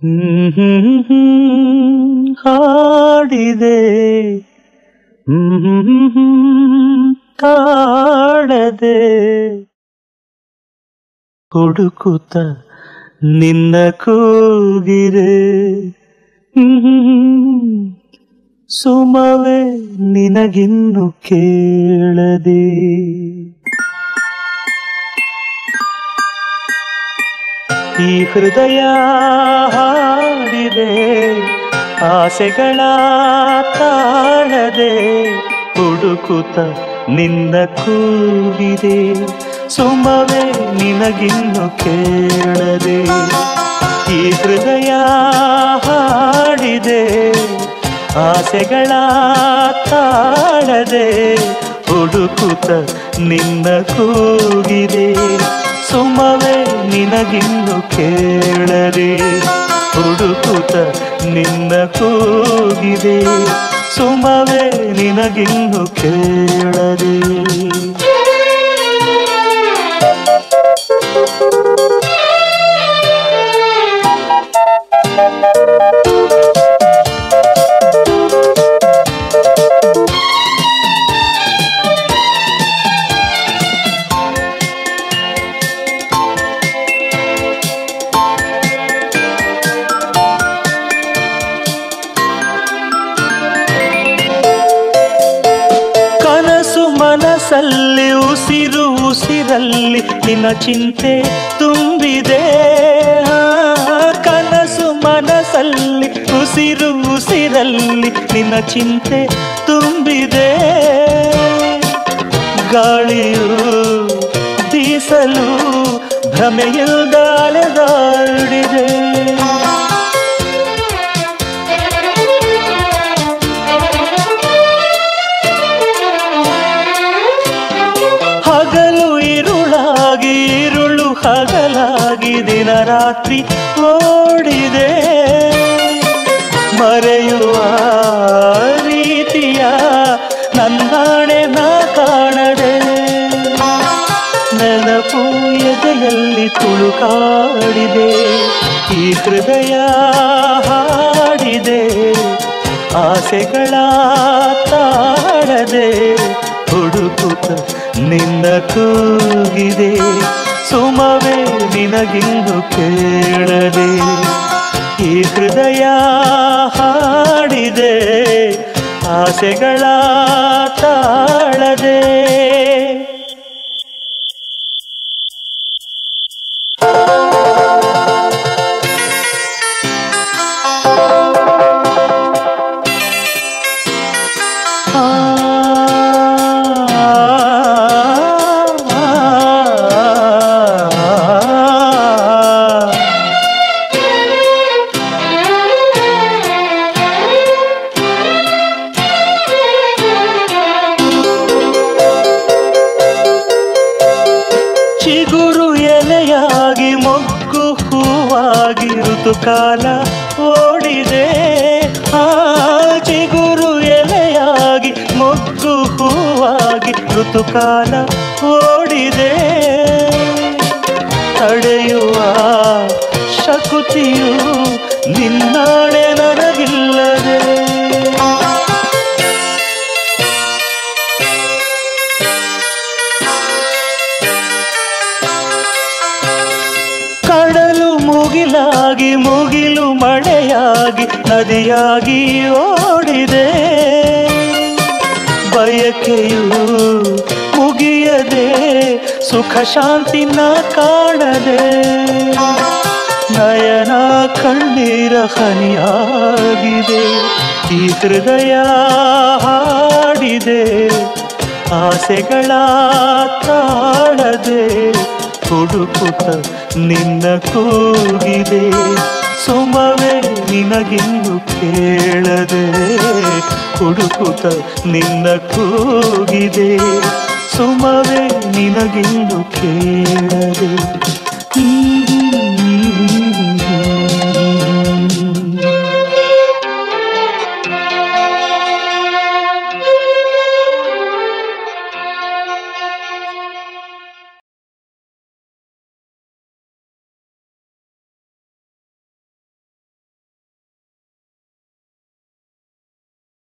ಹಾಡಿದೆ ಕಾಡದೆ ಹುಡುಕುತ್ತ ನಿನ್ನ ಕೂಗಿರೆ ಸುಮವೇ ನಿನಗಿನ್ನು ಕೇಳದೆ ಈ ಹೃದಯ ಹಾಡಿದೆ ಆಸೆಗಳ ತಾಳದೆ ಹುಡುಕುತ್ತ ನಿನ್ನ ಕೂಗಿದೆ ಸುಮವೇ ನಿನಗಿನ್ನು ಕೇಳದೆ ಈ ಹೃದಯ ಹಾಡಿದೆ ಆಸೆಗಳ ತಾಳದೆ ಹುಡುಕುತ್ತ ನಿನ್ನ ಕೂಗಿದೆ ಸುಮವೇ ನಿನಗಿನ್ನು ಕೇಳದೆ ಹುಡುಕುತ್ತ ನಿನ್ನ ಕೂಗಿದೆ ಸುಮವೇ ನಿನಗಿನ್ನು ಕೇಳದೆ ಕನಸು ಮನಸ್ಸಲ್ಲಿ ಉಸಿರು ಉಸಿರಲ್ಲಿ ನಿನ್ನ ಚಿಂತೆ ತುಂಬಿದೆ ಆ, ಕನಸು ಮನಸ್ಸಲ್ಲಿ ಉಸಿರು ಉಸಿರಲ್ಲಿ ನಿನ್ನ ಚಿಂತೆ ತುಂಬಿದೆ ಗಾಳಿಯು ಬೀಸಲು ಭ್ರಮೆಯಿಂದ ಅಲೆದಾಡಿದೆ ಹಗಲು ಇರುಳಾಗಿ ಇರುಳು ಹಗಲಾಗಿ ದಿನ ರಾತ್ರಿ ಓಡಿದೆ ಮರೆಯುವ ರೀತಿಯ ನನ್ನಾಣೆ ನಾ ಕಾಣದೆ ನೆನಪು ಎದೆಯಲ್ಲಿ ತುಳುಕಾಡಿದೆ ಈ ಹೃದಯ ಹಾಡಿದೆ ಆಸೆಗಳ ತಾಳದೆ ಹುಡುಕುತ್ತ ನಿನ್ನ ಕೂಗಿದೆ ಸುಮವೇ ನಿನಗಿಂದು ಕೇಳದೆ ಈ ಹೃದಯ ಹಾಡಿದೆ ಆಸೆಗಳ ತಾಳದೆ ಚಿಗುರು ಎಲೆಯಾಗಿ ಮೊಗ್ಗು ಹೂವಾಗಿ ಋತುಕಾಲ ಓಡಿದೆ ಆ ಚಿಗುರು ಎಲೆಯಾಗಿ ಮೊಗ್ಗು ಹೂವಾಗಿ ಋತುಕಾಲ ಓಡಿದೆ ತಡೆಯುವ ಶಕುತಿಯು ನಿನ್ನಾಳೆ ನನಗಿಲ್ಲದೆ ಕಡಲು ಮುಗಿಲಾಗಿ ಮುಗಿಲು ಮಳೆಯಾಗಿ ನದಿಯಾಗಿ ಓಡಿದೆ ಬಯಕೆಯು ಮುಗಿಯದೆ ಸುಖ ಶಾಂತಿನ ಕಾಣದೆ ನಯನ ಕಣ್ಣೀರ ಹನಿಯಾಗಿದೆ ಈ ಹೃದಯ ಹಾಡಿದೆ ಆಸೆಗಳ ತಾಳದೆ ಹುಡುಕುತ್ತ ನಿನ್ನ ಕೂಗಿದೆ ಸುಮವೇ ನಿನಗಿನ್ನು ಕೇಳದೆ ಹುಡುಕುತ್ತ ನಿನ್ನ ಕೂಗಿದೆ ಸುಮವೇ ನಿನಗಿನ್ನು ಕೇಳದೆ ಹ್ಮ್